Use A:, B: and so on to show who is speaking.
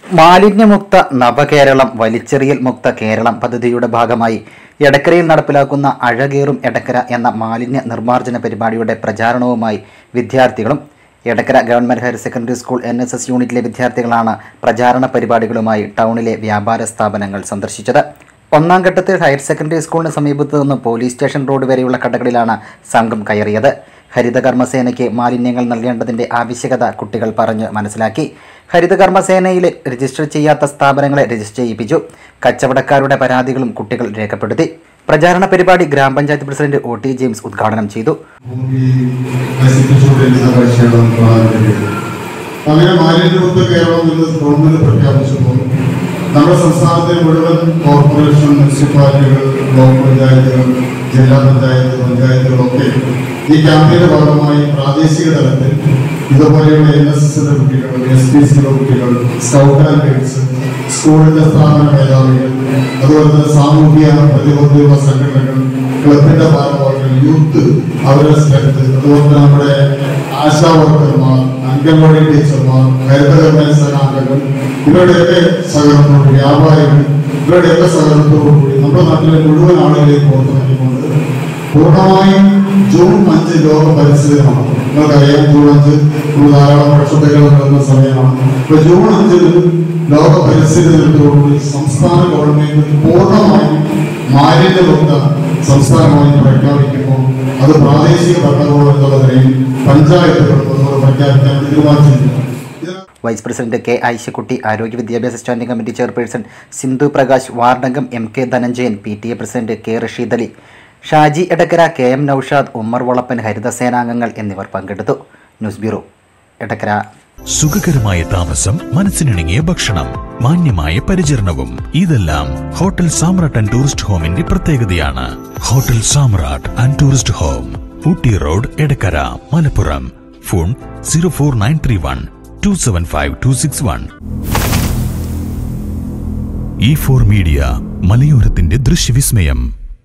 A: മാലിന്യമുക്ത നവകേരളം വലിച്ചെറിയൽ മുക്ത കേരളം പദ്ധതിയുടെ ഭാഗമായി എടക്കരയിൽ നടപ്പിലാക്കുന്ന അഴകേറും എടക്കര എന്ന മാലിന്യ നിർമ്മാർജ്ജന പരിപാടിയുടെ പ്രചാരണവുമായി വിദ്യാർത്ഥികളും Edakkara government higher secondary school N S S യൂണിറ്റിലെ വിദ്യാർത്ഥികളാണ് പ്രചാരണ പരിപാടികളുമായി ടൗണിലെ വ്യാപാര സ്ഥാപനങ്ങൾ സന്ദർശിച്ചത് ഒന്നാം ഘട്ടത്തിൽ ഹയർ സെക്കൻഡറി സ്കൂളിന് സമീപത്തു നിന്ന് പോലീസ് സ്റ്റേഷൻ റോഡ് വരെയുള്ള കടകളിലാണ് സംഘം കയറിയത് ഹരിതകർമ്മസേനയ്ക്ക് മാലിന്യങ്ങൾ നൽകേണ്ടതിന്റെ ആവശ്യകത കുട്ടികൾ പറഞ്ഞ് മനസ്സിലാക്കി ഹരിതകർമ്മസേനയിൽ രജിസ്റ്റർ ചെയ്യാത്ത സ്ഥാപനങ്ങളെ രജിസ്റ്റർ ചെയ്യിപ്പിച്ചു കച്ചവടക്കാരുടെ പരാതികളും കുട്ടികൾ രേഖപ്പെടുത്തി പ്രചാരണ പരിപാടി ഗ്രാമപഞ്ചായത്ത് പ്രസിഡന്റ് ഒ ടി ജെയിംസ് ഉദ്ഘാടനം ചെയ്തു
B: ഭൂമി നശിപ്പിച്ചുകൊണ്ടിരിക്കുന്ന കാഴ്ചയാണ് നമുക്ക് കാണാൻ കഴിയുന്നത് അങ്ങനെ മാലിന്യമുക്ത കേരളം എന്ന് ഗവൺമെന്റ് പ്രഖ്യാപിച്ചപ്പോൾ നമ്മുടെ സംസ്ഥാനത്തെ മുഴുവൻ കോർപ്പറേഷൻ മുനിസിപ്പാലിറ്റികൾ ബ്ലോക്ക് പഞ്ചായത്തുകൾ ജില്ലാ പഞ്ചായത്ത് പഞ്ചായത്തുകളൊക്കെ ഈ ക്യാമ്പയിന്റെ ഭാഗമായി പ്രാദേശിക തലത്തിൽ ഇതുപോലെയുള്ള എൻ എസ് എസിന്റെ കുട്ടികൾ എസ് പി സിയുടെ കുട്ടികൾ സ്കൗട്ട് ആൻഡ് ഗൈഡ്സ് സ്കൂളിന്റെ സ്ഥാപന മേധാവികൾ അതുപോലെ തന്നെ സാമൂഹ്യ പ്രതിബദ്ധയുള്ള സംഘടനകൾ ക്ലബിന്റെ ഭാരവാഹികൾ യൂത്ത് അവരുടെ സ്ട്രെങ്ത് അതുപോലെ തന്നെ നമ്മുടെ ആശാ വർക്കർമാർ അംഗൻവാടി ടീച്ചർമാർ ഹരിതകർമ്മ സേനാംഗങ്ങൾ ഇവരുടെയൊക്കെ സഹകരണത്തോട് വ്യാപാരികൾ ഇവരുടെയൊക്കെ സഹകരണത്തോടുകൂടി നമ്മുടെ നാട്ടിലെ മുഴുവൻ ആളുകളെയും പുറത്തിറക്കിക്കൊണ്ട് പൂർണ്ണമായും ജൂൺ അഞ്ച് ലോക പരിസ്ഥിതി ദിനമാണ് നിങ്ങൾക്കറിയാം ജൂൺ അഞ്ച് നമ്മൾ ധാരാളം പച്ചക്കറികൾ നൽകുന്ന സമയമാണ് ഇപ്പൊ ജൂൺ അഞ്ചിന് ലോക പരിസ്ഥിതി ദിനത്തോടുകൂടി സംസ്ഥാന ഗവൺമെന്റ് പൂർണ്ണമായും മാലിന്യമുക്ത സംസ്ഥാനമായി പ്രഖ്യാപിക്കുമ്പോൾ അത് പ്രാദേശിക ഭരണകൂടം എന്നുള്ള നിലയിൽ പഞ്ചായത്തുകളും അതുപോലെ പ്രഖ്യാപിക്കാൻ തീരുമാനിച്ചിട്ടുണ്ട് ഇതിന്
A: വൈസ് പ്രസിഡന്റ് കെ ആയിഷക്കുട്ടി ആരോഗ്യ വിദ്യാഭ്യാസ standing committee chairperson Sindhu Prakash വാർഡംഗം M K Dhananjayan P T A president K Rasheed Ali Shaji Edakkara K M Noushad Ummer Valappan ഹരിതസേനാംഗങ്ങൾ എന്നിവർ പങ്കെടുത്തു ന്യൂസ് ബ്യൂറോ എടക്കര
C: സുഖകരമായ താമസം മനസ്സിനിണങ്ങിയ ഭക്ഷണം മാന്യമായ പരിചരണവും ഇതെല്ലാം ഹോട്ടൽ സാമ്രാട്ട് ആൻഡ് ടൂറിസ്റ്റ് ഹോമിന്റെ പ്രത്യേകതയാണ് hotel Samrat and tourist home Ooty road Edakkara Malappuram phone zero four nine three one two seven five two six one E four media മലയോരത്തിന്റെ ദൃശ്യവിസ്മയം